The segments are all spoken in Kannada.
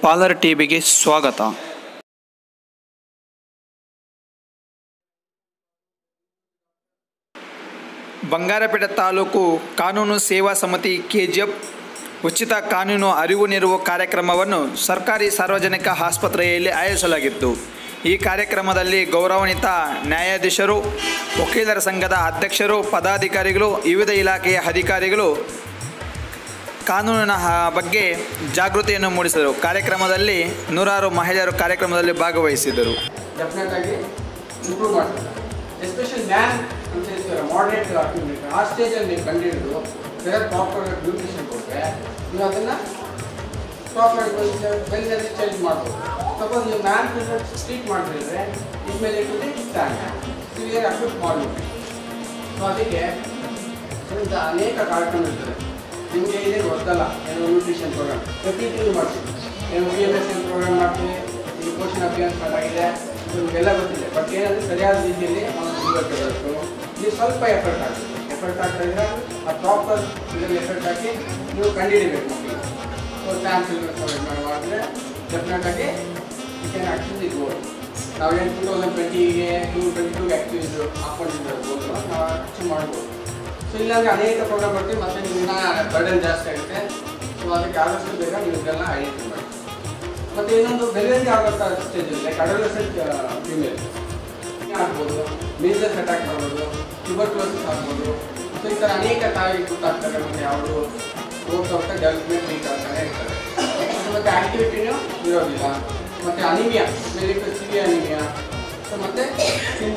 ಪಾಲರ್ ಟಿವಿಗೆ ಸ್ವಾಗತ ಬಂಗಾರಪೇಟೆ ತಾಲೂಕು ಕಾನೂನು ಸೇವಾ ಸಮಿತಿ ಕೆಜಿಎಫ್ ಉಚಿತ ಕಾನೂನು ಅರಿವು ನೆರವು ಕಾರ್ಯಕ್ರಮವನ್ನು ಸರ್ಕಾರಿ ಸಾರ್ವಜನಿಕ ಆಸ್ಪತ್ರೆಯಲ್ಲಿ ಆಯೋಜಿಸಲಾಗಿತ್ತು ಈ ಕಾರ್ಯಕ್ರಮದಲ್ಲಿ ಗೌರವಾನ್ವಿತ ನ್ಯಾಯಾಧೀಶರು ವಕೀಲರ ಸಂಘದ ಅಧ್ಯಕ್ಷರು ಪದಾಧಿಕಾರಿಗಳು ವಿವಿಧ ಇಲಾಖೆಯ ಅಧಿಕಾರಿಗಳು ಕಾನೂನಿನ ಹ- ಬಗ್ಗೆ ಜಾಗೃತಿಯನ್ನು ಮೂಡಿಸಿದರು ಕಾರ್ಯಕ್ರಮದಲ್ಲಿ ನೂರಾರು ಮಹಿಳೆಯರು ಕಾರ್ಯಕ್ರಮದಲ್ಲಿ ಭಾಗವಹಿಸಿದರು ಡೆಫಿನೆಟ್ ಆಗಿ ಇಂಪ್ರೂವ್ ಮಾಡ್ತಾರೆ ಎಸ್ಪೆಷಲಿ ಮ್ಯಾನ್ ಅಂತ ಹೇಳ್ತಾರೆ ಮಾಡ್ರೇಟ್ ಅಕ್ಯುಮಿನೇಟ್ ಆ ಸ್ಟೇಜಲ್ಲಿ ನೀವು ಕಂಡುಹಿಡಿದು ಬೇರೆ ಪ್ರಾಪರ್ ನ್ಯೂಟ್ರಿಷನ್ ಕೊಟ್ಟರೆ ನೀವು ಅದನ್ನು ಸ್ಟಾಪ್ ಮಾಡಿ ಬೆಲ್ಲಲ್ಲಿ ಚೇಂಜ್ ಮಾಡ್ಬೋದು ಸಪೋಸ್ ನೀವು ಮ್ಯಾನ್ ಫೀಲ್ಡ್ ಟ್ರೀಟ್ ಮಾಡಿದ್ರೆ ಇದ್ಮೇಲೆ ಇಟ್ಟಿದೆ ಸಿವಿಯರ್ ಅಕ್ಯೂಟ್ ಮಾಡ್ಬಿಟ್ಟು ಸೊ ಅದಕ್ಕೆ ಇಂಥ ಅನೇಕ ಕಾರ್ಯಕ್ರಮ ಇರ್ತದೆ ನಿಮಗೆ ಇದೆ ಗೊತ್ತಲ್ಲ ಏನು ನ್ಯೂಟ್ರಿಷನ್ ಪ್ರೋಗ್ರಾಮ್ ಪ್ರತಿ ತಿಂಗಳು ಮಾಡ್ತೀವಿ ಏನು B M S N programme ಮಾಡ್ತೀವಿ ಈಗ ಪೋಷಣ ಅಭಿಯಾನ ಸ್ಟಾರ್ಟ್ ಆಗಿದೆ ಸೊ ನಿಮಗೆಲ್ಲ ಗೊತ್ತಿದೆ ಬಟ್ ಏನಂದರೆ ಸರಿಯಾದ ರೀತಿಯಲ್ಲಿ ನಾವು ಮುಂದುವರಿಸಬೇಕು ನೀವು ಸ್ವಲ್ಪ ಎಫರ್ಟ್ ಹಾಕಬೇಕು ಎಫರ್ಟ್ ಹಾಕ್ತಾ ಇದ್ರೆ ಆ ಪ್ರಾಪರ್ ಇದರಲ್ಲಿ ಎಫರ್ಟ್ ಹಾಕಿ ನೀವು ಕಂಡುಹಿಡಿಬೇಕು ಮಕ್ಕಳಿಗೆ ಸೊ ಚಾನ್ಸ್ ಮಾಡಿದ್ರೆ ಡೆಫಿನೆಟ್ ಆಗಿ ಯು ಕ್ಯಾನ್ ಆ್ಯಕ್ಚುಲಿ ಗೋಲ್ ನಾವು ಏನು ಟೂ ತೌಸಂಡ್ ಟ್ವೆಂಟಿಗೆ ಟೂ ಟ್ವೆಂಟಿ ಟೂಗೆ ಆ್ಯಕ್ಟಿವ್ ಹಾಕ್ಕೊಂಡಿರ್ಬೋದು ನಾವು ಅಚೀವ್ ಮಾಡ್ಬೋದು ಸೊ ಇಲ್ಲಾಂದ್ರೆ ಅನೇಕ ಪ್ರೋಗ್ರಾಮ್ ಮಾಡ್ತೀವಿ ಮತ್ತೆ ನಿಮ್ಮನ್ನ ಬರ್ಡನ್ ಜಾಸ್ತಿ ಆಗುತ್ತೆ ಸೊ ಅದಕ್ಕೆ ಆದಷ್ಟು ಬೇಗ ನೀವು ಇದೆಲ್ಲ ಐಡೆಂಟಿಫೈ ಮಾಡಿ ಮತ್ತೆ ಇನ್ನೊಂದು ಡೆಲಿವರಿ ಆಗುವಂಥ ಸ್ಟೇಜ್ ಲೈಕ್ ಅಡೋಲೆಸೆಂಟ್ ಫಿಮೇಲ್ ಆಗ್ಬೋದು ಮೇಜರ್ಸ್ ಅಟ್ಯಾಕ್ ಮಾಡ್ಬೋದು ಟ್ಯೂಬರ್ಕ್ಲೋಸಿಸ್ ಆಗ್ಬೋದು ಸೊ ಈ ಥರ ಅನೇಕ ತಾಯಿ ಗೊತ್ತಾಗ್ತಾರೆ ಮತ್ತು ಯಾವುದು ಹೋಗ್ತಾ ಹೋಗ್ತಾ ಡೆವಲಪ್ಮೆಂಟ್ ವೀಕ್ ಆಗ್ತಾನೆ ಇರ್ತಾರೆ ಮತ್ತು ಆಕ್ಟಿವಿಟಿನೂ ಇರೋದಿಲ್ಲ ಮತ್ತು ಅನಿಮಿಯಾ ಮೇಲೆ ಸಿವಿ ಅನಿಮಿಯಾ ಸೊ ಮತ್ತು ಸ್ಕಿನ್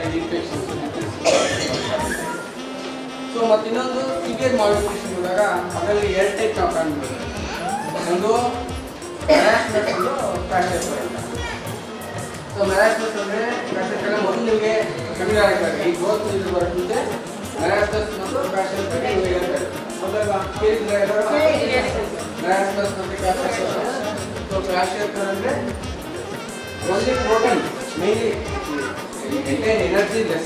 ಇನ್ಫೆಕ್ಷನ್ಸ್ ಸೊ ಮತ್ತು ಇನ್ನೊಂದು ಸಿವಿಯರ್ ಮಾಲ್ನ್ಯೂಟ್ರಿಷನ್ ಹೋದಾಗ ಅದರಲ್ಲಿ ಎರಡು ಟೈಪ್ ನಾವು ಕಾಣ್ಬೋದು ಒಂದು ಮ್ಯಾರಾಸ್ಮೆಂಟ್ ಒಂದು ಕ್ಯಾಶಸ್ ಬರುತ್ತೆ ಸೊ ಮ್ಯಾರಾಸ್ಮೆಂಟ್ ಅಂದರೆ ಕ್ಯಾಶಸ್ ಮೊದಲು ನಿಮಗೆ ಕಡಿಮೆ ಆಗ್ತಾರೆ ಈ ಗ್ರೋತ್ ಇದು ಬರುತ್ತೆ ಮ್ಯಾರಾಸ್ಮಸ್ ಮತ್ತು ಕ್ಯಾಶಸ್ ಬಗ್ಗೆ ನೀವು ಹೇಳ್ತಾರೆ ಮೊದಲ ಕೇಳಿದ್ರೆ ಮ್ಯಾರಾಸ್ಮಸ್ ಮತ್ತು ಕ್ಯಾಶಸ್ ಸೊ ಕ್ಯಾಶಸ್ ಅಂದರೆ ಓನ್ಲಿ ಪ್ರೋಟೀನ್ ಮೇನ್ಲಿ ಎಂಟೈನ್ ಎನರ್ಜಿ ಲೆಸ್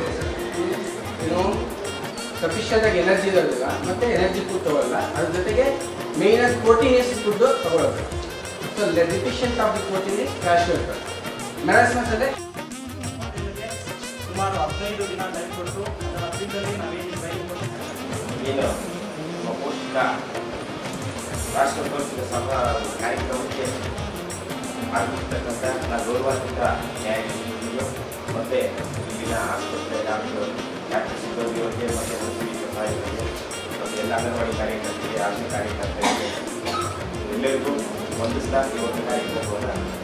ಏನು ಸಫಿಷಿಯಂಟ್ ಆಗಿ ಎನರ್ಜಿ ಇರೋದಿಲ್ಲ ಮತ್ತೆ ಎನರ್ಜಿ ಫುಡ್ ತಗೊಳ್ಳಲ್ಲ ಅದ್ರ ಜೊತೆಗೆ ಮೇನ್ ಆಗಿ ಪ್ರೋಟೀನಿಯಸ್ ಫುಡ್ ತಗೊಳ್ಳೋದು so deficient of the protein is ಕ್ಯಾಶ್ ಇರ್ತದೆ ಮ್ಯಾರಸ್ಮಸ್ ಅಂದರೆ ಸುಮಾರು ಹದಿನೈದು ದಿನ ಟೈಮ್ ಕೊಟ್ಟು ಅದರ ಮಧ್ಯದಲ್ಲಿ ನಾವೇನು ಟ್ರೈನ್ ಕೊಟ್ಟು ಏನು ನಮ್ಮ ಪೋಷಕ ರಾಷ್ಟ್ರ ಪೋಷಕ ಸಭ ಕಾರ್ಯಕ್ರಮಕ್ಕೆ ಆಗಿರ್ತಕ್ಕಂಥ ನನ್ನ ಗೌರವಾನ್ವಿತ ನ್ಯಾಯಾಧೀಶರಿಗೆ ಮತ್ತು ಇಲ್ಲಿನ ಆಸ್ಪತ್ರೆ ಡಾಕ್ಟರ್ ಡಾಕ್ಟರ್ ಸಿಬ್ಬಂದಿಯವರಿಗೆ ಮತ್ತು ಮುಸ್ಲಿಂ ಸಹಾಯಕರಿಗೆ ಮತ್ತು ಎಲ್ಲ ಅಂಗನವಾಡಿ ಕಾರ್ಯಕರ್ತರಿಗೆ ಆಶಾ ಕಾರ್ಯಕರ್ತರಿಗೆ ಎಲ್ಲರಿಗೂ ವಂದಿಸ್ತಾ ಈ ಒಂದು ಕಾರ್ಯಕ್ರಮವನ್ನು